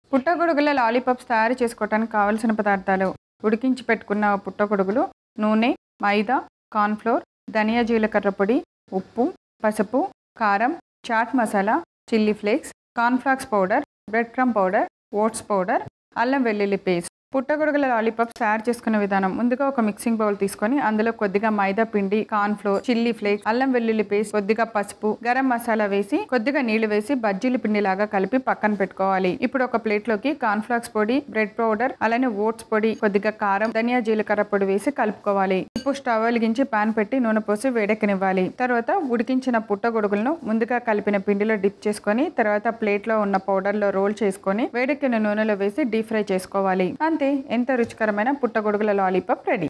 పుట్టగొడుగుల లాలీపాప్స్ తయారు చేసుకోవడానికి కావలసిన పదార్థాలు ఉడికించి పెట్టుకున్న పుట్టగొడుగులు నూనె మైదా కార్న్ఫ్లోర్ ధనియా జీలకర్ర పొడి ఉప్పు పసుపు కారం chaat masala chilli flakes cornflakes powder bread crumb powder oats powder అల్లం వెల్లుల్లి పేస్ట్ పుట్టగొడుగుల లాలీపాప్స్ తయారు చేసుకునే విధానం ముందుగా ఒక మిక్సింగ్ బౌల్ తీసుకొని అందులో కొద్దిగా మైదా పిండి కార్న్ ఫ్లోర్ చిల్లీ ఫ్లేక్స్ అల్లం వెల్లుల్లి పేస్ట్ కొద్దిగా పసుపు గరం మసాలా వేసి కొద్దిగా నీళ్లు వేసి బజ్జీల పిండి లాగా కలిపి పక్కన పెట్టుకోవాలి ఇప్పుడు ఒక ప్లేట్ లోకి కార్న్ ఫ్లాక్స్ పొడి బ్రెడ్ పౌడర్ అలానే ఓట్స్ పొడి కొద్దిగా కారం ధనియా జీలకర్ర పొడి వేసి కలుపుకోవాలి ఇప్పుడు స్టవ్ వెలిగించి పాన్ పెట్టి నూనె పోసి వేడెక్కనివ్వాలి తర్వాత ఉడికించిన పుట్టగొడుగులను ముందుగా కలిపిన పిండిలో డిప్ చేసుకొని తర్వాత ప్లేట్ లో ఉన్న పౌడర్ లో రోల్ చేసుకొని వేడెక్కిన నూనెలో వేసి డీప్ ఫ్రై చేసుకోవాలి అంతే ఎంత రుచికరమైన పుట్టగొడుగుల లాలీపాప్ రెడీ